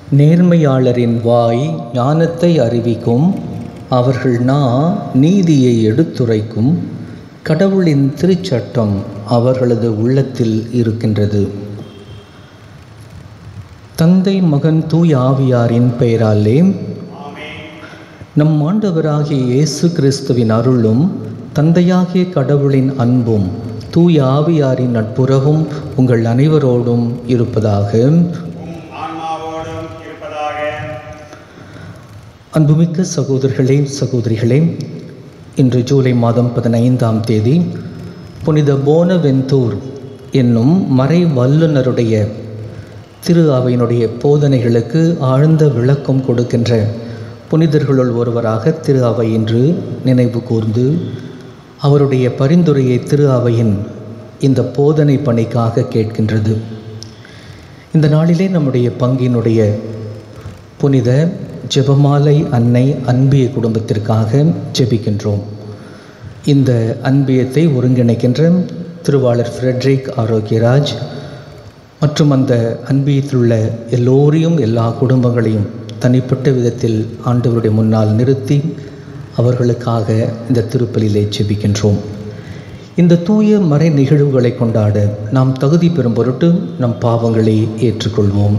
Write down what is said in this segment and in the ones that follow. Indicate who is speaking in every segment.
Speaker 1: நேர்மையாளரின் வாய் ஞானத்தை அறிவிக்கும் அவர்கள் நா நீதியை எடுத்துரைக்கும் கடவுளின் திருச்சட்டம் அவர்களது உள்ளத்தில் இருக்கின்றது தந்தை மகன் தூய் ஆவியாரின் பெயராலே நம் ஆண்டவராகிய இயேசு கிறிஸ்துவின் அருளும் தந்தையாகிய கடவுளின் அன்பும் தூய ஆவியாரின் நட்புறவும் உங்கள் அனைவரோடும் இருப்பதாக
Speaker 2: ஆன்மாவோடும் இருப்பதாக
Speaker 1: அன்புமிக்க சகோதரர்களே சகோதரிகளே இன்று ஜூலை மாதம் பதினைந்தாம் தேதி புனித போனவெந்தூர் என்னும் மறை வல்லுனருடைய திரு அவையினுடைய போதனைகளுக்கு ஆழ்ந்த விளக்கம் கொடுக்கின்ற புனிதர்களுள் ஒருவராக திரு அவை இன்று நினைவு கூர்ந்து அவருடைய பரிந்துரையை திரு அவையின் இந்த போதனை பணிக்காக கேட்கின்றது இந்த நாளிலே நம்முடைய பங்கினுடைய புனித ஜெபமாலை அன்னை அன்பிய குடும்பத்திற்காக ஜெபிக்கின்றோம் இந்த அன்பியத்தை ஒருங்கிணைக்கின்ற திருவாளர் ஃப்ரெட்ரிக் ஆரோக்கியராஜ் மற்றும் அந்த அன்பியத்தில் உள்ள எல்லோரையும் எல்லா குடும்பங்களையும் தனிப்பட்ட விதத்தில் ஆண்டவருடைய முன்னால் நிறுத்தி அவர்களுக்காக இந்த திருப்பலிலே ஜெபிக்கின்றோம் இந்த தூய மறை நிகழ்வுகளை கொண்டாட நாம் தகுதி பெறும் பொருட்டு நம் பாவங்களை ஏற்றுக்கொள்வோம்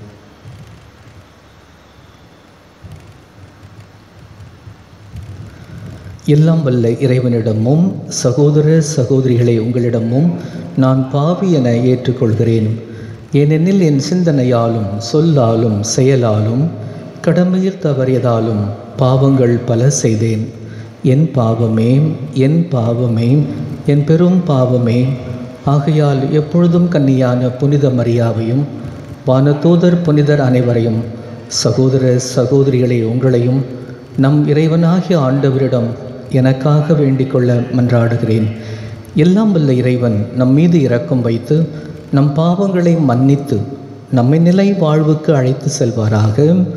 Speaker 1: எல்லாம் வல்ல இறைவனிடமும் சகோதர சகோதரிகளை உங்களிடமும் நான் பாவி என ஏற்றுக்கொள்கிறேன் ஏனெனில் என் சிந்தனையாலும் சொல்லாலும் செயலாலும் கடமையில் தவறியதாலும் பாவங்கள் பல செய்தேன் என் பாவமே என் பாவமே என் பெரும் பாவமே ஆகையால் எப்பொழுதும் கன்னியான புனித மரியாவையும் வானதூதர் புனிதர் அனைவரையும் சகோதர சகோதரிகளை உங்களையும் நம் இறைவனாகிய ஆண்டவரிடம் எனக்காக வேண்டிக் கொள்ள மன்றாடுகிறேன் எல்லாம் வல்ல இறைவன் நம் மீது இரக்கம் வைத்து நம் பாவங்களை மன்னித்து நம்மை நிலை வாழ்வுக்கு அழைத்து செல்வாராக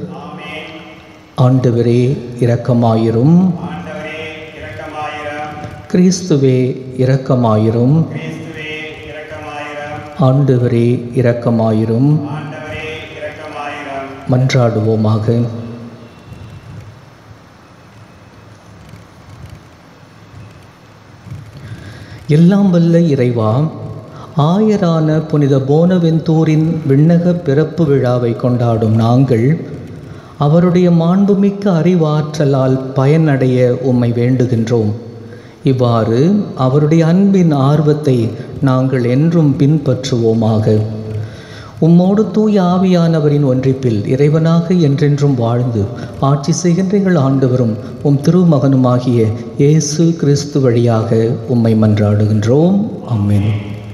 Speaker 1: ஆண்டவரே இரக்கமாயிரும்
Speaker 2: ஆண்டவரே இரக்கமாயிரம்
Speaker 1: கிறிஸ்துவே இரக்கமாயிரும்
Speaker 2: கிறிஸ்துவே இரக்கமாயிரம்
Speaker 1: ஆண்டவரே இரக்கமாயிரும்
Speaker 2: ஆண்டவரே இரக்கமாயிரம்
Speaker 1: மன்றாடுவோமாக எல்லாம் வல்ல இறைவா ஆயரான புனித போனவெந்தூரின் விண்ணக பிறப்பு விழாவை கொண்டாடும் நாங்கள் அவருடைய மாண்புமிக்க அறிவாற்றலால் பயனடைய உம்மை வேண்டுகின்றோம் இவ்வாறு அவருடைய அன்பின் ஆர்வத்தை நாங்கள் என்றும் பின்பற்றுவோமாக உம்மோடு தூய ஆவியானவரின் ஒன்றிப்பில் இறைவனாக என்றென்றும் வாழ்ந்து ஆட்சி செய்கின்ற எங்கள் ஆண்டவரும் உம் திருமகனுமாகிய இயேசு கிறிஸ்து வழியாக உம்மை மன்றாடுகின்றோம் அம்மேன்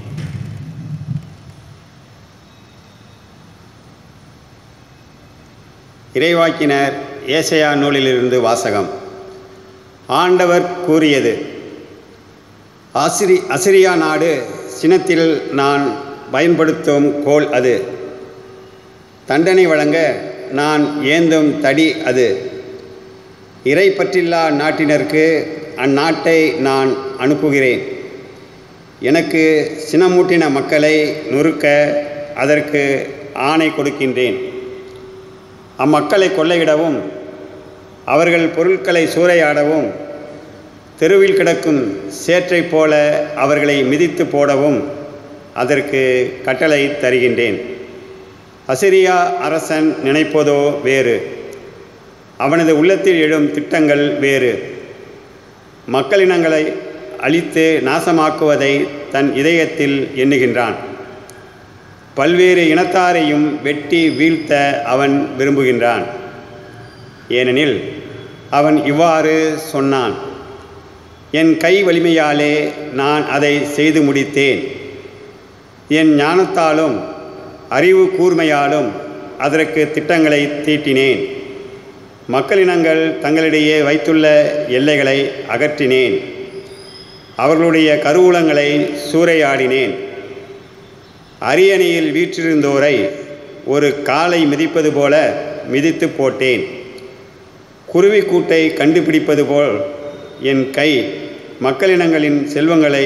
Speaker 2: இறைவாக்கினர் ஏசையா நூலிலிருந்து வாசகம் ஆண்டவர் கூறியது ஆசிரி அசிரியா நாடு சினத்தில் நான் பயன்படுத்தும் கோல் அது தண்டனை வழங்க நான் ஏந்தும் தடி அது இறை பற்றில்லா நாட்டினருக்கு அந்நாட்டை நான் அனுப்புகிறேன் எனக்கு சினமூட்டின மக்களை நொறுக்க அதற்கு ஆணை கொடுக்கின்றேன் அம்மக்களை கொள்ளையிடவும் அவர்கள் பொருட்களை சூறையாடவும் தெருவில் கிடக்கும் சேற்றைப் போல அவர்களை மிதித்து போடவும் அதற்கு கட்டளை தருகின்றேன் அசிரியா அரசன் நினைப்பதோ வேறு அவனது உள்ளத்தில் எழும் திட்டங்கள் வேறு மக்களினங்களை அழித்து நாசமாக்குவதை தன் இதயத்தில் எண்ணுகின்றான் பல்வேறு இனத்தாரையும் வெட்டி வீழ்த்த அவன் விரும்புகின்றான் ஏனெனில் அவன் இவ்வாறு சொன்னான் என் கை வலிமையாலே நான் அதை செய்து முடித்தேன் என் ஞானத்தாலும் அறிவு கூர்மையாலும் அதற்கு திட்டங்களை தீட்டினேன் மக்களினங்கள் தங்களிடையே வைத்துள்ள எல்லைகளை அகற்றினேன் அவர்களுடைய கருவூலங்களை சூறையாடினேன் அரியணையில் வீற்றிருந்தோரை ஒரு காலை மிதிப்பது போல மிதித்து போட்டேன் குருவி கூட்டை கண்டுபிடிப்பது போல் என் கை மக்களினங்களின் செல்வங்களை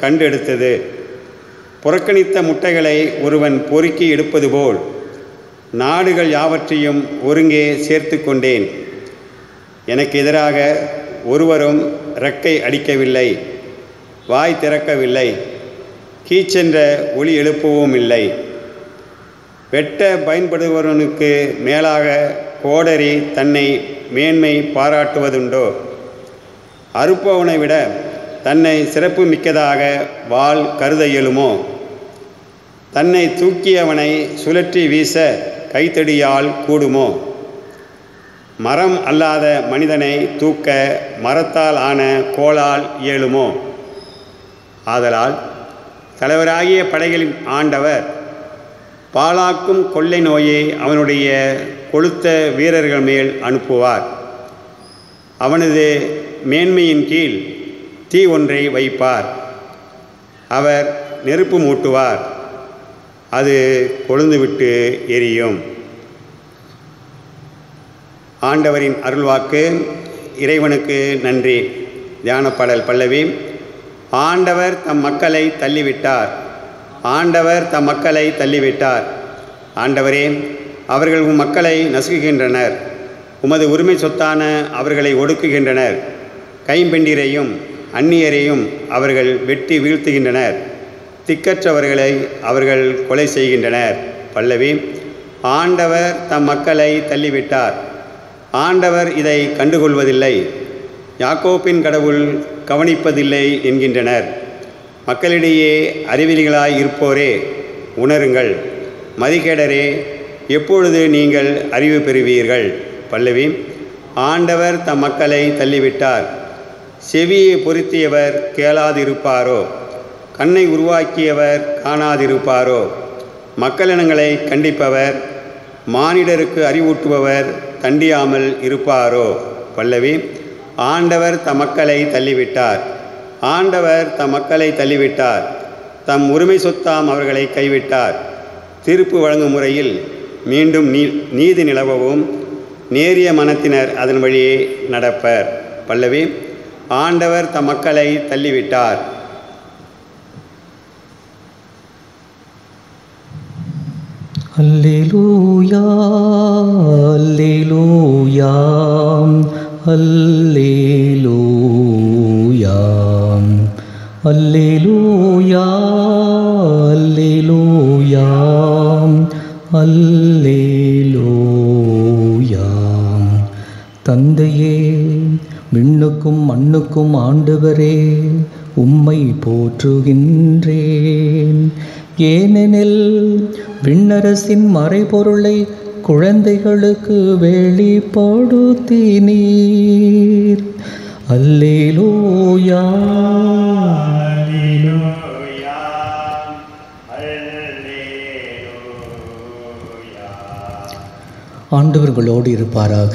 Speaker 2: கண்டெடுத்தது புறக்கணித்த முட்டைகளை ஒருவன் பொறுக்கி எடுப்பது போல் நாடுகள் யாவற்றையும் ஒருங்கே சேர்த்து கொண்டேன் எனக்கு எதிராக ஒருவரும் ரெக்கை அடிக்கவில்லை வாய் திறக்கவில்லை கீச்சென்ற ஒளி எழுப்பவும் இல்லை வெட்ட பயன்படுபவனுக்கு மேலாக கோடரி தன்னை மேன்மை பாராட்டுவதுண்டோ அறுப்பவனை விட தன்னை சிறப்பு மிக்கதாக வாள் கருத இயலுமோ தன்னை தூக்கியவனை சுழற்றி வீச கைத்தடியால் கூடுமோ மரம் அல்லாத மனிதனை தூக்க மரத்தால் ஆன கோலால் இயலுமோ ஆதலால் தலைவராகிய படைகளின் ஆண்டவர் பாலாக்கும் கொள்ளை நோயை அவனுடைய கொளுத்த வீரர்கள் மேல் அனுப்புவார் அவனது மேன்மையின் கீழ் தீ ஒன்றை வைப்பார் அவர் நெருப்பு மூட்டுவார் அது கொழுந்துவிட்டு எரியும் ஆண்டவரின் அருள்வாக்கு இறைவனுக்கு நன்றி தியானப்பாடல் பல்லவி ஆண்டவர் தம் மக்களை தள்ளிவிட்டார் ஆண்டவர் தம் மக்களை தள்ளிவிட்டார் ஆண்டவரே அவர்கள் உம் மக்களை நசுக்குகின்றனர் உமது உரிமை சொத்தான அவர்களை ஒடுக்குகின்றனர் கைம்பெண்டிரையும் அந்நியரையும் அவர்கள் வெட்டி வீழ்த்துகின்றனர் திக்கற்றவர்களை அவர்கள் கொலை செய்கின்றனர் பல்லவி ஆண்டவர் தம் மக்களை தள்ளிவிட்டார் ஆண்டவர் இதை கண்டுகொள்வதில்லை யாக்கோப்பின் கடவுள் கவனிப்பதில்லை என்கின்றனர் மக்களிடையே அறிவிலிகளாய் இருப்போரே உணருங்கள் மதிகேடரே எப்பொழுது நீங்கள் அறிவு பெறுவீர்கள் பல்லவி ஆண்டவர் தம் மக்களை தள்ளிவிட்டார் செவியை பொருத்தியவர் கேளாதிருப்பாரோ கண்ணை உருவாக்கியவர் காணாதிருப்பாரோ மக்களினங்களை கண்டிப்பவர் மானிடருக்கு அறிவூட்டுபவர் தண்டியாமல் இருப்பாரோ பல்லவி ஆண்டவர் தம் மக்களை தள்ளிவிட்டார் ஆண்டவர் தம் மக்களை தள்ளிவிட்டார் தம் உரிமை சொத்தாம் அவர்களை கைவிட்டார் தீர்ப்பு வழங்கும் முறையில் மீண்டும் நீ நீதி நிலவவும் நேரிய மனத்தினர் அதன் வழியே நடப்பர் பல்லவி ஆண்டவர் தம் மக்களை தள்ளிவிட்டார்
Speaker 1: அல்லேலூயா அல்லேலூயா அல்லேலூயா அல்லேலூயா அல்லேலூயா அல்லேலூயா தந்தையே விண்ணுக்கும் மண்ணுக்கும் ஆண்டவரே உம்மை போற்றுகின்றேன் ஏனெனில் விண்ணரசின் மறைபொருளை குழந்தைகளுக்கு வெளிப்படுத்தினீர் அல்லேலூயா ஆண்டவர்களோடு இருப்பாராக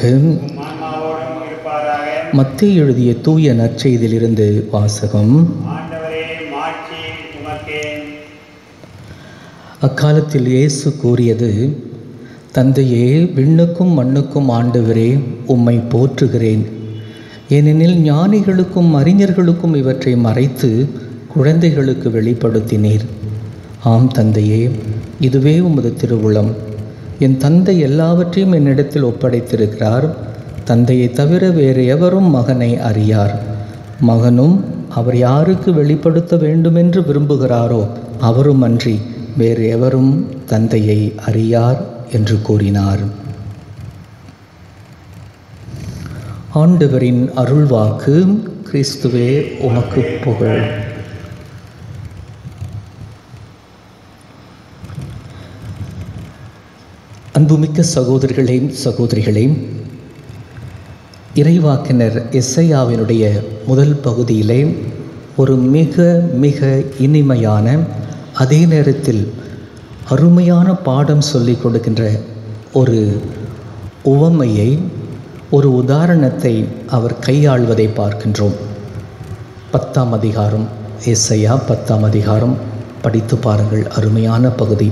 Speaker 1: மத்திய எழுதிய தூய நற்செய்தியிலிருந்து வாசகம்
Speaker 2: ஆண்டவரே மாட்சி உமக்கே
Speaker 1: அக்காலத்தில் இயேசு கூறியது தந்தையே விண்ணுக்கும் மண்ணுக்கும் ஆண்டவரே உம்மை போற்றுகிறேன் ஏனெனில் ஞானிகளுக்கும் அறிஞர்களுக்கும் இவற்றை மறைத்து குழந்தைகளுக்கு வெளிப்படுத்தினீர் ஆம் தந்தையே இதுவே உமது திருவுளம் என் தந்தை எல்லாவற்றையும் என்னிடத்தில் ஒப்படைத்திருக்கிறார் தந்தையை தவிர வேறு எவரும் மகனை அறியார் மகனும் அவர் யாருக்கு வெளிப்படுத்த வேண்டுமென்று விரும்புகிறாரோ அவரும் அன்றி வேறு எவரும் தந்தையை அறியார் என்று கூறினார் ஆண்டவரின் அருள்வாக்கு கிறிஸ்துவே உமக்கு புகழ் அன்புமிக்க சகோதரர்களே சகோதரிகளே இறைவாக்கினர் எஸ்ஐயாவினுடைய முதல் பகுதியிலே ஒரு மிக மிக இனிமையான அதே நேரத்தில் அருமையான பாடம் சொல்லிக் கொடுக்கின்ற ஒரு உவமையை ஒரு உதாரணத்தை அவர் கையாள்வதை பார்க்கின்றோம் பத்தாம் அதிகாரம் எஸ்ஐயா பத்தாம் அதிகாரம் படித்து பாருங்கள் அருமையான பகுதி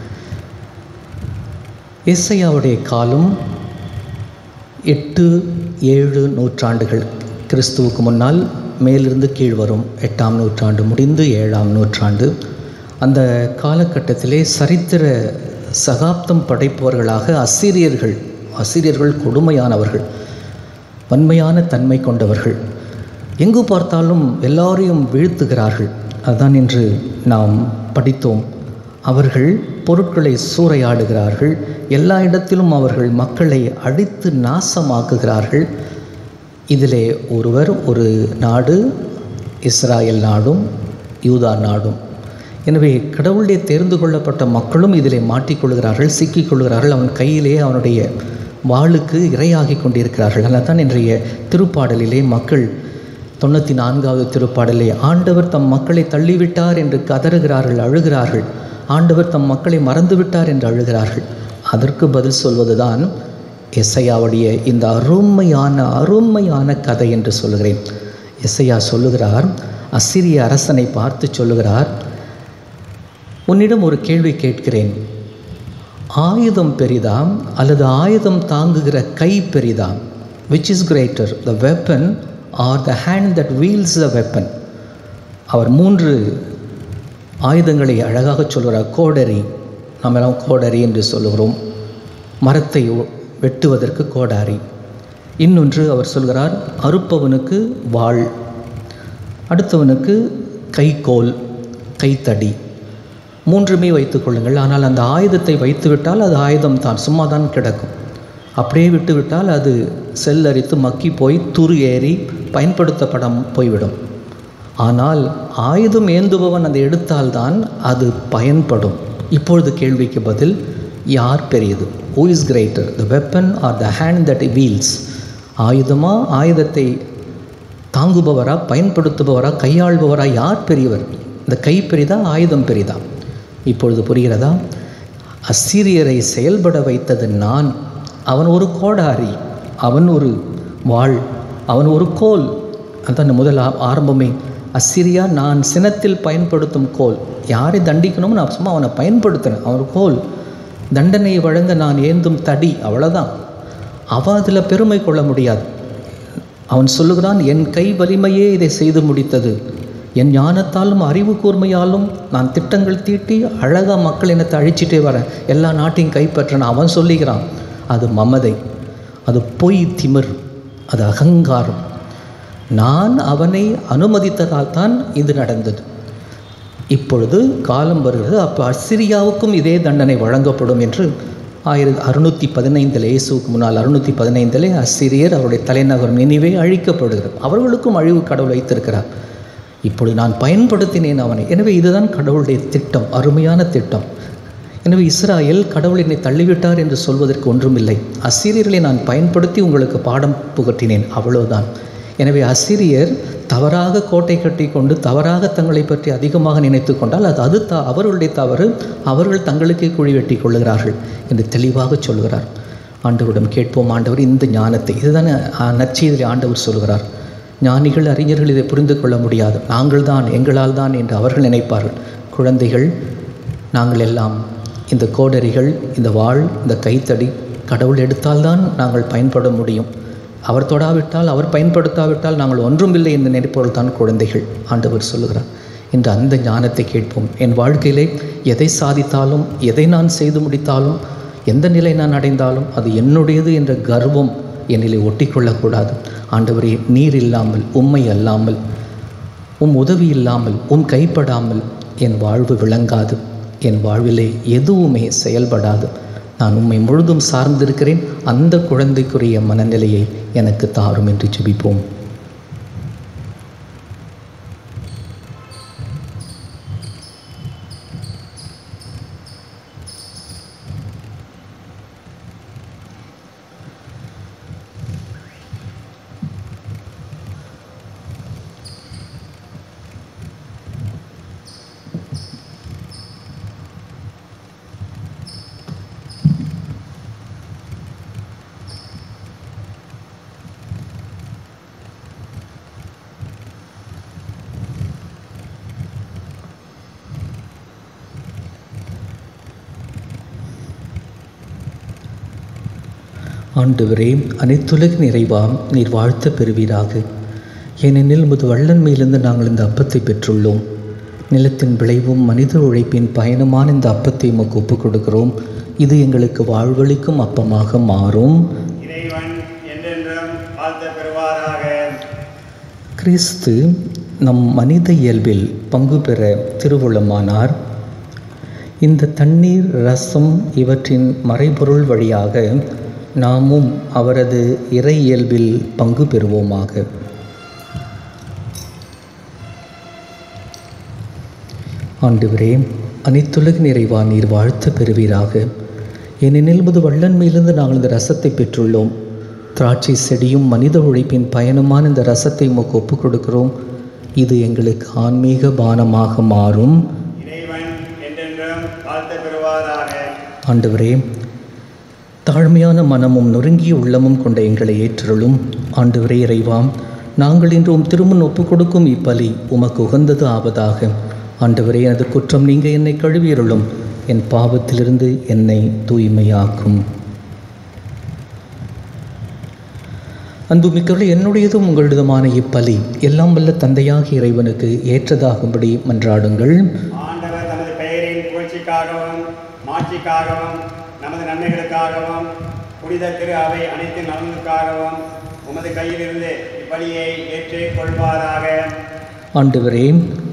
Speaker 1: எஸ்ஐயாவுடைய காலம் எட்டு ஏழு நூற்றாண்டுகள் கிறிஸ்துவுக்கு முன்னால் மேலிருந்து கீழ் வரும் எட்டாம் நூற்றாண்டு முடிந்து ஏழாம் நூற்றாண்டு அந்த காலகட்டத்திலே சரித்திர சகாப்தம் படைப்பவர்களாக அசிரியர்கள் அசிரியர்கள் கொடுமையானவர்கள் வன்மையான தன்மை கொண்டவர்கள் எங்கு பார்த்தாலும் எல்லாரையும் வீழ்த்துகிறார்கள் அதுதான் இன்று நாம் படித்தோம் அவர்கள் பொருட்களை சூறையாடுகிறார்கள் எல்லா இடத்திலும் அவர்கள் மக்களை அடித்து நாசமாக்குகிறார்கள் இதிலே ஒருவர் ஒரு நாடு இஸ்ராயல் நாடும் யூதா நாடும் எனவே கடவுளுடைய தேர்ந்து கொள்ளப்பட்ட மக்களும் இதிலே மாட்டிக்கொள்கிறார்கள் சிக்கிக்கொள்கிறார்கள் அவன் கையிலே அவனுடைய வாளுக்கு இரையாகி கொண்டிருக்கிறார்கள் அதனால் தான் இன்றைய திருப்பாடலிலே மக்கள் தொண்ணூற்றி நான்காவது திருப்பாடலே ஆண்டவர் தம் மக்களை தள்ளிவிட்டார் என்று கதறுகிறார்கள் அழுகிறார்கள் ஆண்டவர் தம் மக்களை மறந்துவிட்டார் என்று அழுகிறார்கள் அதற்கு பதில் சொல்வதுதான் எஸ்ஐயாவுடைய இந்த அருமையான அருமையான கதை என்று சொல்லுகிறேன் எஸ்ஐயா சொல்லுகிறார் அசிரிய அரசனை பார்த்து சொல்லுகிறார் உன்னிடம் ஒரு கேள்வி கேட்கிறேன் ஆயுதம் பெரிதா அல்லது ஆயுதம் தாங்குகிற கை பெரிதா which is greater the weapon or the hand that wheels the weapon அவர் மூன்று ஆயுதங்களை அழகாக சொல்கிறார் கோடரி நம்ம எல்லாம் கோடரி என்று சொல்லுகிறோம் மரத்தை வெட்டுவதற்கு கோடாரி இன்னொன்று அவர் சொல்கிறார் அறுப்பவனுக்கு வாள் அடுத்தவனுக்கு கைக்கோல் கைத்தடி மூன்றுமே வைத்துக்கொள்ளுங்கள் ஆனால் அந்த ஆயுதத்தை வைத்துவிட்டால் அது ஆயுதம் தான் சும்மா தான் கிடக்கும் அப்படியே விட்டுவிட்டால் அது செல்லரித்து மக்கி போய் துரு ஏறி பயன்படுத்தப்படம் போய்விடும் ஆனால் ஆயுதம் ஏந்துபவன் அதை எடுத்தால்தான் அது பயன்படும் இப்பொழுது கேள்விக்கு பதில் யார் பெரியது who is greater the weapon or the hand that wheels ஆயுதமா ஆயுதத்தை தாங்குபவரா பயன்படுத்துபவரா கையாள்பவரா யார் பெரியவர் இந்த கை பெரிதா ஆயுதம் பெரிதா இப்பொழுது புரிகிறதா அசிரியரை செயல்பட வைத்தது நான் அவன் ஒரு கோடாரி அவன் ஒரு வாள் அவன் ஒரு கோல் அதான் முதல் ஆ- ஆரம்பமே அசிரியா நான் சினத்தில் பயன்படுத்தும் கோல் யாரை தண்டிக்கணும்னு நான் சும்மா அவனை பயன்படுத்துகிறேன் அவன் ஒரு கோல் தண்டனை வழங்க நான் ஏந்தும் தடி அவ்வளோதான் அவன் அதில் பெருமை கொள்ள முடியாது அவன் சொல்லுகிறான் என் கை வலிமையே இதை செய்து முடித்தது என் ஞானத்தாலும் அறிவு கூர்மையாலும் நான் திட்டங்கள் தீட்டி அழகாக மக்கள் இனத்தை அழிச்சிட்டே வரேன் எல்லா நாட்டையும் கைப்பற்றேன் அவன் சொல்லுகிறான் அது மமதை அது பொய் திமிர் அது அகங்காரம் நான் அவனை அனுமதித்ததால் தான் இது நடந்தது இப்பொழுது காலம் வருகிறது அப்போ அசிரியாவுக்கும் இதே தண்டனை வழங்கப்படும் என்று ஆயிரத்தி அறுநூற்றி பதினைந்தில் இயேசுவுக்கு முன்னால் அறுநூற்றி பதினைந்திலே அசிரியர் அவருடைய தலைநகர் நினைவே அழிக்கப்படுகிறது அவர்களுக்கும் அழிவு கடவுள் வைத்திருக்கிறார் இப்பொழுது நான் பயன்படுத்தினேன் அவனை எனவே இதுதான் கடவுளுடைய திட்டம் அருமையான திட்டம் எனவே இஸ்ராயேல் கடவுள் என்னை தள்ளிவிட்டார் என்று சொல்வதற்கு ஒன்றுமில்லை அசிரியர்களை நான் பயன்படுத்தி உங்களுக்கு பாடம் புகட்டினேன் அவ்வளவுதான் எனவே அசிரியர் தவறாக கோட்டை கட்டி கொண்டு தவறாக தங்களை பற்றி அதிகமாக நினைத்து கொண்டால் அது அது த அவர்களுடைய தவறு அவர்கள் தங்களுக்கே குழி வெட்டி கொள்ளுகிறார்கள் என்று தெளிவாக சொல்கிறார் ஆண்டவரிடம் கேட்போம் ஆண்டவர் இந்த ஞானத்தை இதுதானே ஆ, நற்செய்தியில் ஆண்டவர் சொல்கிறார் ஞானிகள் அறிஞர்கள் இதை புரிந்து கொள்ள முடியாது நாங்கள் தான் எங்களால் தான் என்று அவர்கள் நினைப்பார்கள் குழந்தைகள் நாங்கள் எல்லாம் இந்த கோடரிகள் இந்த வாள் இந்த கைத்தடி கடவுள் எடுத்தால்தான் நாங்கள் பயன்பட முடியும் அவர் தொடாவிட்டால் அவர் பயன்படுத்தாவிட்டால் நாங்கள் ஒன்றுமில்லை என்று நினைப்பவர்கள் தான் குழந்தைகள் ஆண்டவர் சொல்லுகிறார் இன்று அந்த ஞானத்தை கேட்போம் என் வாழ்க்கையிலே எதை சாதித்தாலும் எதை நான் செய்து முடித்தாலும் எந்த நிலை நான் அடைந்தாலும் அது என்னுடையது என்ற கர்வம் என்னிலே ஒட்டிக்கொள்ளக்கூடாது ஆண்டவரே நீர் இல்லாமல் உம்மை அல்லாமல் உம் உதவி இல்லாமல் உம் கைப்படாமல் என் வாழ்வு விளங்காது என் வாழ்விலே எதுவுமே செயல்படாது நான் உம்மை முழுதும் சார்ந்திருக்கிறேன் அந்த குழந்தைக்குரிய மனநிலையை எனக்கு தாரும் என்று ஜெபிப்போம் ஆண்டவரே அனைத்துலக நிறைவாம் நீர் வாழ்த்த பெறுவீராக ஏனெனில் முது வள்ளன்மையிலிருந்து நாங்கள் இந்த அப்பத்தை பெற்றுள்ளோம் நிலத்தின் விளைவும் மனித உழைப்பின் பயணமான இந்த அப்பத்தை உமக்கு ஒப்புக் கொடுக்கிறோம் இது எங்களுக்கு வாழ்வளிக்கும் அப்பமாக மாறும்
Speaker 2: இறைவன் என்றென்றும் வாழ்த்த பெறுவாராக
Speaker 1: கிறிஸ்து நம் மனித இயல்பில் பங்கு பெற திருவுளமானார் இந்த தண்ணீர் ரசம் இவற்றின் மறைபொருள் வழியாக நாமும் அவரது இறை இயல்பில் பங்கு பெறுவோமாக ஆண்டவரே அனைத்துலக நிறைவா நீர் வாழ்த்து பெறுவீராக ஏனெனில் முது வள்ளன்மையிலிருந்து நாங்கள் இந்த ரசத்தை பெற்றுள்ளோம் திராட்சை செடியும் மனித உழைப்பின் பயணமான இந்த ரசத்தை உமக்கு ஒப்புக் கொடுக்கிறோம் இது எங்களுக்கு ஆன்மீக பானமாக மாறும்
Speaker 2: இறைவன் என்றென்றும் வாழ்த்த பெறுவாராக
Speaker 1: ஆண்டவரே தாழ்மையான மனமும் நொறுங்கிய உள்ளமும் கொண்ட எங்களை ஏற்றருளும் ஆண்டவரே இறைவாம் நாங்கள் இன்று உம் திருமுன் ஒப்புக் கொடுக்கும் இப்பலி உமக்கு உகந்தது ஆவதாக ஆண்டவரே எனது குற்றம் நீங்க என்னை கழுவியருளும் என் பாவத்திலிருந்து என்னை தூய்மையாக்கும் அன்புமிக்கவர்களே என்னுடையதும் உங்களுடையதுமான இப்பலி எல்லாம் வல்ல தந்தையாகிய இறைவனுக்கு ஏற்றதாகும்படி மன்றாடுங்கள்
Speaker 2: ஆண்டவர் தமது பெயரின் புகழ்ச்சிக்காகவும் மாட்சிக்காகவும் நமது நன்மைகளுக்காகவும் புனித திரு அவை அனைத்து நலனுக்காகவும் உமது கையிலிருந்து இப்பலியை ஏற்றுக் கொள்வாராக
Speaker 1: ஆண்டவரே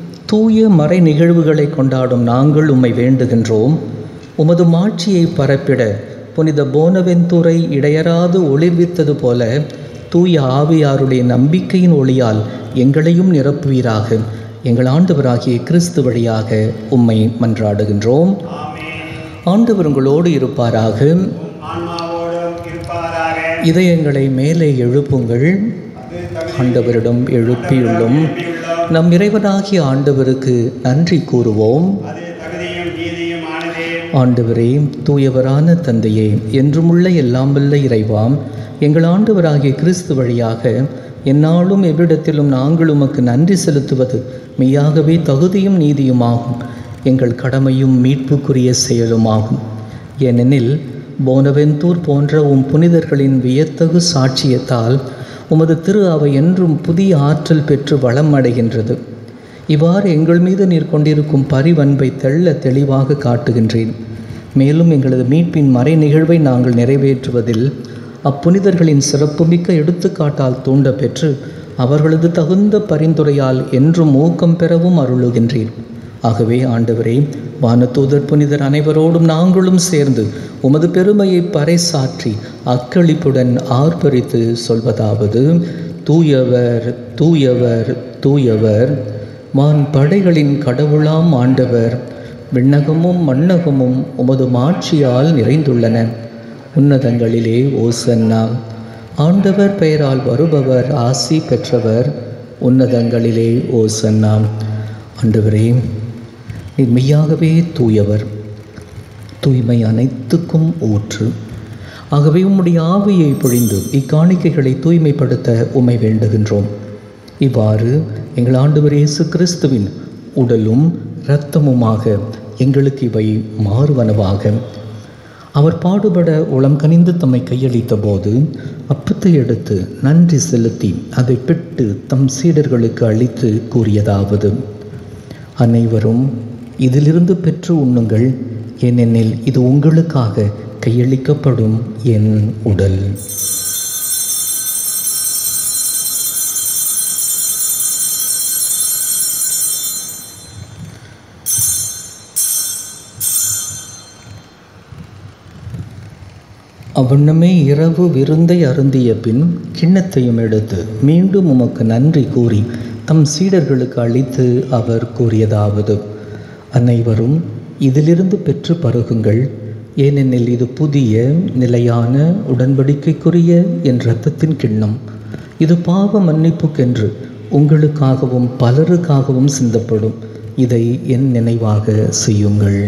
Speaker 1: தூய மறை நிகழ்வுகளை கொண்டாடும் நாங்கள் உம்மை வேண்டுகின்றோம் உமது மாட்சியை பரப்பிட புனித போனவெந்தூரை இடையராது ஒளிர்வித்தது போல தூய ஆவியாருடைய நம்பிக்கையின் ஒளியால் எங்களையும் நிரப்புவீராக எங்கள் ஆண்டவராகிய கிறிஸ்து வழியாக உம்மை மன்றாடுகின்றோம்
Speaker 2: ஆமென்
Speaker 1: ஆண்டவர் உங்களோடு இருப்பாராக
Speaker 2: உம் ஆன்மாவோடும் இருப்பாராக
Speaker 1: இதயங்களை மேலே எழுப்புங்கள்
Speaker 2: அது தகுதி
Speaker 1: ஆண்டவரிடம் எழுப்பியுள்ளோம்
Speaker 2: எழுப்பியுள்ளோம்.
Speaker 1: நம் இறைவனாகிய ஆண்டவருக்கு நன்றி கூறுவோம்
Speaker 2: அது தகுதியும் நீதியும் ஆனதே
Speaker 1: ஆண்டவரே தூயவரான தந்தையே என்றுமுள்ள எல்லாம் வல்ல இறைவாம் எங்கள் ஆண்டவராகிய கிறிஸ்து வழியாக எந்நாளும் எவ்விடத்திலும் நாங்கள் உமக்கு நன்றி செலுத்துவது மெய்யாகவே தகுதியும் நீதியுமாகும் எங்கள் கடமையும் மீட்புக்குரிய செயலுமாகும் ஏனெனில் போனவெந்தூர் போன்ற உம் புனிதர்களின் வியத்தகு சாட்சியத்தால் உமது திரு அவை என்றும் புதிய ஆற்றல் பெற்று வளம் அடைகின்றது இவ்வாறு எங்கள் மீது நீர் கொண்டிருக்கும் பரிவன்பை தெள்ள தெளிவாக காட்டுகின்றேன் மேலும் எங்களது மீட்பின் மறை நிகழ்வை நாங்கள் நிறைவேற்றுவதில் அப்புனிதர்களின் சிறப்புமிக்க எடுத்துக்காட்டால் தூண்ட பெற்று அவர்களது தகுந்த பரிந்துரையால் என்றும் ஊக்கம் பெறவும் அருளுகின்றேன் ஆகவே ஆண்டவரே வானதூதர் புனிதர் அனைவரோடும் நாங்களும் சேர்ந்து உமது பெருமையை பறைசாற்றி அக்களிப்புடன் ஆர்ப்பரித்து சொல்வதாவது தூயவர் தூயவர் தூயவர் வான் படைகளின் கடவுளாம் ஆண்டவர் விண்ணகமும் மண்ணகமும் உமது மாட்சியால் நிறைந்துள்ளன உன்னதங்களிலே ஓசன்னா ஆண்டவர் பெயரால் வருபவர் ஆசி பெற்றவர் உன்னதங்களிலே ஓசன்னா ஆண்டவரே நீர் மெய்யாகவே தூயவர் தூய்மை அனைத்துக்கும் ஊற்று ஆகவே உம்முடைய ஆவியை பொழிந்து இக்காணிக்கைகளை தூய்மைப்படுத்த உம்மை வேண்டுகின்றோம் இவ்வாறு எங்கள் ஆண்டவர் இயேசு கிறிஸ்துவின் உடலும் இரத்தமுமாக எங்களுக்கு இவை மாறுவனவாக அவர் பாடுபட உளம் கனிந்து தம்மை கையளித்த போது அப்பத்தை எடுத்து நன்றி செலுத்தி அதை பெற்று தம் சீடர்களுக்கு அளித்து கூறியதாவது அனைவரும் இதிலிருந்து பெற்று உண்ணுங்கள் ஏனெனில் இது உங்களுக்காக கையளிக்கப்படும் என் உடல் அவ்வண்ணமே இரவு விருந்தை அருந்திய பின் கிண்ணத்தையும் எடுத்து மீண்டும் உமக்கு நன்றி கூறி தம் சீடர்களுக்கு அளித்து அவர் கூறியதாவது அனைவரும் இதிலிருந்து பெற்று பருகுங்கள் ஏனெனில் இது புதிய நிலையான உடன்படிக்கைக்குரிய என் இரத்தத்தின் கிண்ணம் இது பாவ மன்னிப்புக்கென்று உங்களுக்காகவும் பலருக்காகவும் சிந்தப்படும் இதை என் நினைவாக செய்யுங்கள்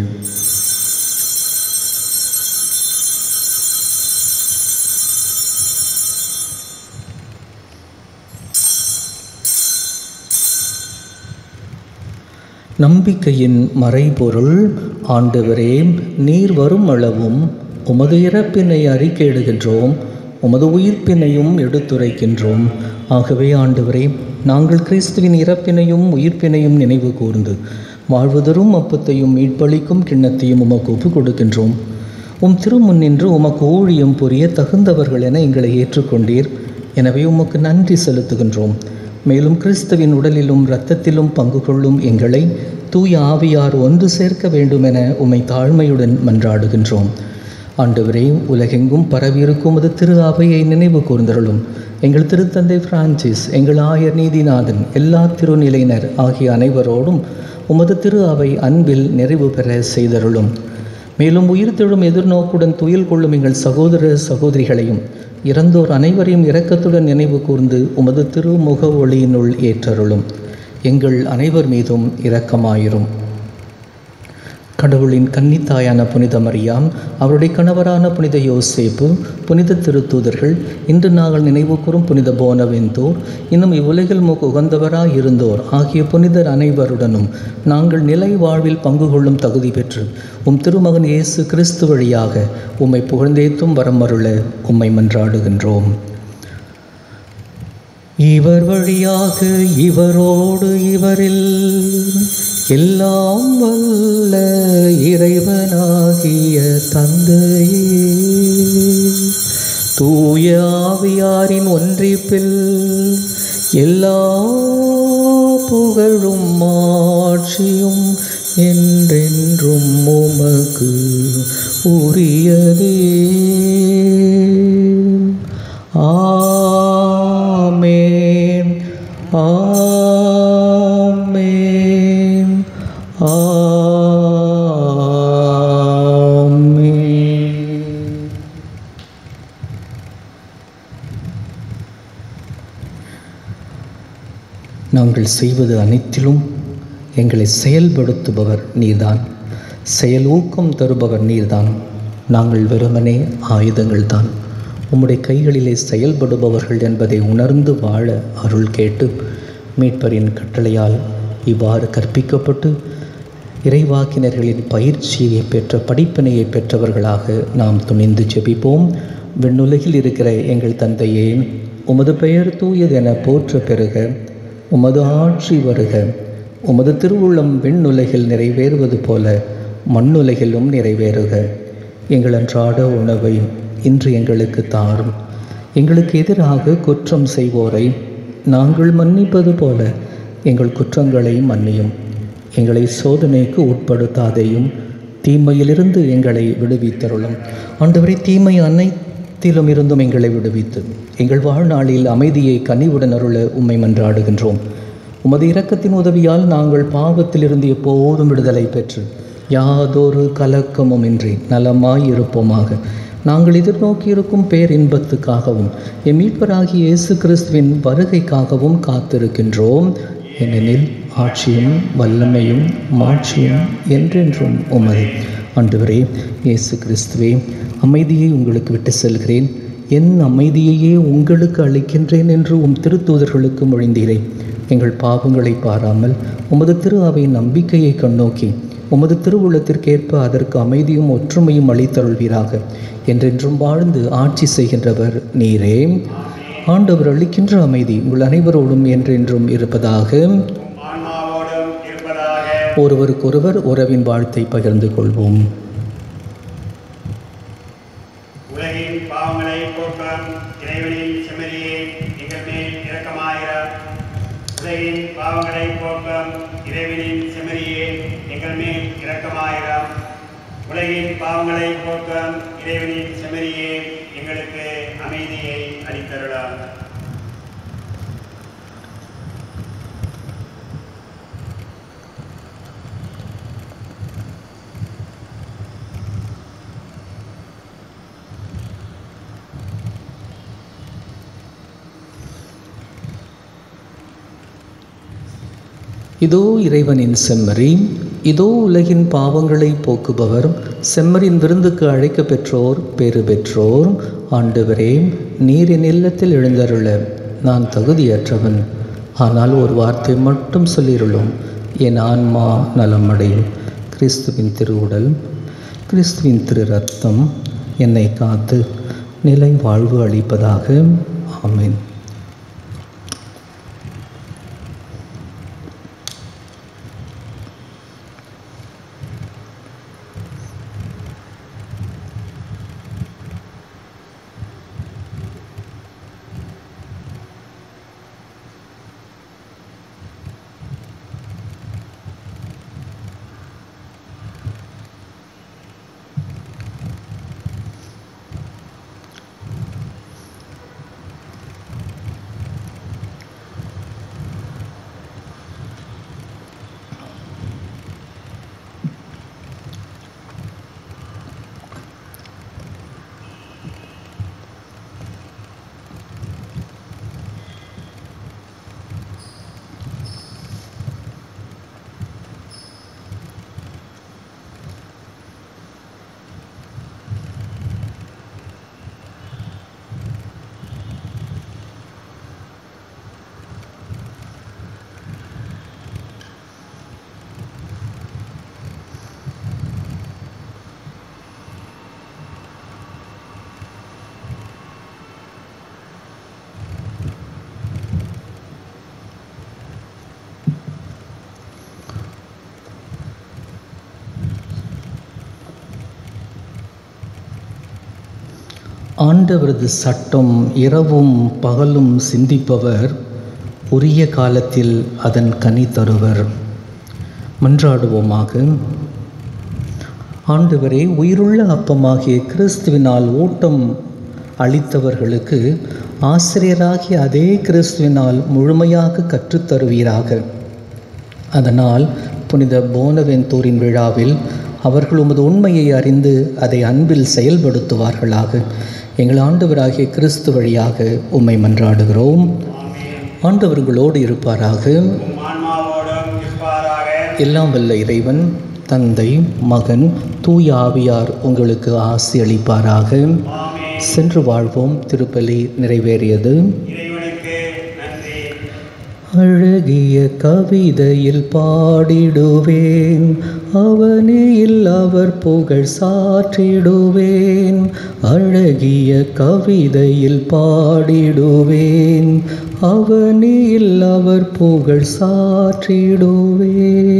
Speaker 1: நம்பிக்கையின் மறைபொருள் ஆண்டவரே நீர் வரும் அளவும் உமது இறப்பினை அறிக்கையிடுகின்றோம் உமது உயிர்ப்பினையும் எடுத்துரைக்கின்றோம் ஆகவே ஆண்டவரே நாங்கள் கிறிஸ்துவின் இறப்பினையும் உயிர்ப்பினையும் நினைவு கூர்ந்து வாழ்வுதரும் அப்பத்தையும் மீட்பளிக்கும் கிண்ணத்தையும் உமக்கு ஒப்புக் கொடுக்கின்றோம் உம் திருமுன் நின்று உமக்கு ஊழியம் புரிய தகுந்தவர்கள் என எங்களை ஏற்றுக்கொண்டீர் எனவே உமக்கு நன்றி செலுத்துகின்றோம் மேலும் கிறிஸ்துவின் உடலிலும் இரத்தத்திலும் பங்கு கொள்ளும் எங்களை தூய ஆவியார் ஒன்று சேர்க்க வேண்டுமென உம்மை தாழ்மையுடன் மன்றாடுகின்றோம் ஆண்டவரே உலகெங்கும் பரவியிருக்கும் அது திரு அவையை நினைவு கூர்ந்தருளும் எங்கள் திருத்தந்தை பிரான்சிஸ் எங்கள் ஆயர் நீதிநாதன் எல்லா திருநிலையினர் ஆகிய அனைவரோடும் உமது திரு அவை அன்பில் நிறைவு பெற செய்தருளும் மேலும் உயிர்த்தெழும் எதிர்நோக்குடன் துயில் கொள்ளும் எங்கள் சகோதர சகோதரிகளையும் இறந்தோர் அனைவரையும் இரக்கத்துடன் நினைவு கூர்ந்து உமது திருமுக ஒளியினுள் ஏற்றருளும் எங்கள் அனைவர் மீதும் இரக்கமாயிரும் கடவுளின் கன்னித்தாயான புனித மரியாம் அவருடைய கணவரான புனித யோசேப்பு புனித திருத்தூதர்கள் இன்று நாங்கள் நினைவு கூறும் புனித போனவெந்தோர் இன்னும் இவ்வுலகில் முக உகந்தவராய் இருந்தோர் ஆகிய புனிதர் அனைவருடனும் நாங்கள் நிலை வாழ்வில் பங்கு கொள்ளும் தகுதி பெற்று உம் திருமகன் இயேசு கிறிஸ்து வழியாக உம்மை புகழ்ந்தேத்தும் வரமருள உம்மை மன்றாடுகின்றோம் இவர் வழியாக இவரோடு இவரில் எல்லாம் வல்ல இறைவனாகிய தந்தையே தூய ஆவியாரின் ஒன்றிப்பில் எல்லா புகழும் மாட்சியும் என்றென்றும் உமக்கு உரியதே ஆமென் ஆமென் ஆமென் நாங்கள் செய்வது அனைத்திலும் எங்களை செயல்படுத்துபவர் நீர்தான் செயல் ஊக்கம் தருபவர் நீர்தான் நாங்கள் வெறுமனே ஆயுதங்கள் தான் உம்முடைய கைகளிலே செயல்படுபவர்கள் என்பதை உணர்ந்து வாழ அருள் கேட்டு மீட்பரின் கட்டளையால் இவ்வாறு கற்பிக்கப்பட்டு இறைவாக்கினர்களின் பயிற்சியை பெற்ற படிப்பினையை பெற்றவர்களாக நாம் துணிந்து ஜெபிப்போம் விண்ணுலகில் இருக்கிற எங்கள் தந்தையே உமது பெயர் தூயதென போற்ற பெறுக உமது ஆட்சி வருக உமது திருவுள்ளம் விண்ணுலகில் நிறைவேறுவது போல மண்ணுலகிலும் நிறைவேறுக எங்கள் அன்றாட உணவை இன்று எங்களுக்கு தாரும் எங்களுக்கு எதிராக குற்றம் செய்வோரை நாங்கள் மன்னிப்பது போல எங்கள் குற்றங்களை மன்னியும் எங்களை சோதனைக்கு உட்படுத்தாதேயும் தீமையிலிருந்து எங்களை விடுவித்தருளும் ஆண்டவரை தீமை அனைத்திலும் இருந்தும் எங்களை விடுவித்து எங்கள் வாழ்நாளில் அமைதியை கனிவுடன் அருள உம்மை மன்றாடுகின்றோம் உமது இரக்கத்தின் உதவியால் நாங்கள் பாவத்திலிருந்து எப்போதும் விடுதலை பெற்று யாதொரு கலக்கமும் இன்றி நலமாய் இருப்போமாக நாங்கள் எதிர்நோக்கி இருக்கும் பேரின்பத்துக்காகவும் எம் மீட்பராகிய இயேசு கிறிஸ்துவின் வருகைக்காகவும் காத்திருக்கின்றோம் ஏனெனில் ஆட்சியும் வல்லமையும் மாட்சியும் என்றென்றும் உமது ஆண்டவரே இயேசு கிறிஸ்துவே அமைதியை உங்களுக்கு விட்டு செல்கிறேன் என் அமைதியையே உங்களுக்கு அளிக்கின்றேன் என்று உம் திருத்தூதர்களுக்கு மொழிந்தீரே எங்கள் பாவங்களை பாராமல் உமது திரு அவை நம்பிக்கையை கண்ணோக்கி உமது திருவுள்ளத்திற்கேற்ப அதற்கு அமைதியும் ஒற்றுமையும் அளித்தருள்வீராக என்றென்றும் வாழ்ந்து ஆட்சி செய்கின்றவர் நீரே ஆண்டவர் அளிக்கின்ற அமைதி உங்கள் அனைவரோடும் என்றென்றும் இருப்பதாக
Speaker 2: ஆன்மாவோடும் இருப்பதாக
Speaker 1: ஒருவருக்கொருவர் உறவின் வாழ்த்தை பகிர்ந்து கொள்வோம்
Speaker 2: உலகின் பாவங்களை போக்கம் இறைவனின் செம்மறியே எங்கள் மேல் இரக்கமாயிரம் உலகின் பாவங்களை போக்கம் இறைவனின் செம்மறியே எங்கள் மேல் இரக்கமாயிரம் உலகின் பாவங்களை போக்கம் இறைவனின் செம்மறியே எங்களுக்கு அமைதியை அளித்தருளாம்
Speaker 1: இதோ இறைவனின் செம்மறி இதோ உலகின் பாவங்களை போக்குபவர் செம்மறின் விருந்துக்கு அழைக்க பெற்றோர் பேறு பெற்றோர் ஆண்டவரே நீரின் இல்லத்தில் எழுந்தருள நான் தகுதியற்றவன் ஆனால் ஒரு வார்த்தை மட்டும் சொல்லிருளும் என் ஆன்மா நலமடையும் கிறிஸ்துவின் திருவுடல் கிறிஸ்துவின் திரு ரத்தம் என்னை காத்து நிலை வாழ்வு அளிப்பதாக ஆமென் ஆண்டவரது சட்டம் இரவும் பகலும் சிந்திப்பவர் உரிய காலத்தில் அதன் கனி தருவர் மன்றாடுவோமாக ஆண்டவரே உயிருள்ள அப்பமாகிய கிறிஸ்துவினால் ஊட்டம் அளித்தவர்களுக்கு ஆசிரியராகிய அதே கிறிஸ்துவினால் முழுமையாக கற்றுத்தருவீராக அதனால் புனித போனவெந்தூரின் விழாவில் அவர்கள் உமது உண்மையை அறிந்து அதை அன்பில் செயல்படுத்துவார்களாக எங்கள் ஆண்டவராகிய கிறிஸ்து வழியாக உம்மை மன்றாடுகிறோம் ஆண்டவர்களோடு இருப்பாராக
Speaker 2: உம் ஆன்மாவோடும் இருப்பாராக
Speaker 1: எல்லாம் வல்ல இறைவன் தந்தை மகன் தூய ஆவியார் உங்களுக்கு ஆசி அளிப்பாராக
Speaker 2: ஆமென்
Speaker 1: சென்று வாழ்வோம் திருப்பலி நிறைவேறியது
Speaker 2: இறைவனுக்கு நன்றி
Speaker 1: அழகிய கவிதையில் பாடிடுவேன் அவனில் அவர் புகழ் சாற்றிடுவேன் அழகிய கவிதையில் பாடிடுவேன் அவனில் அவர் புகழ் சாற்றிடுவேன்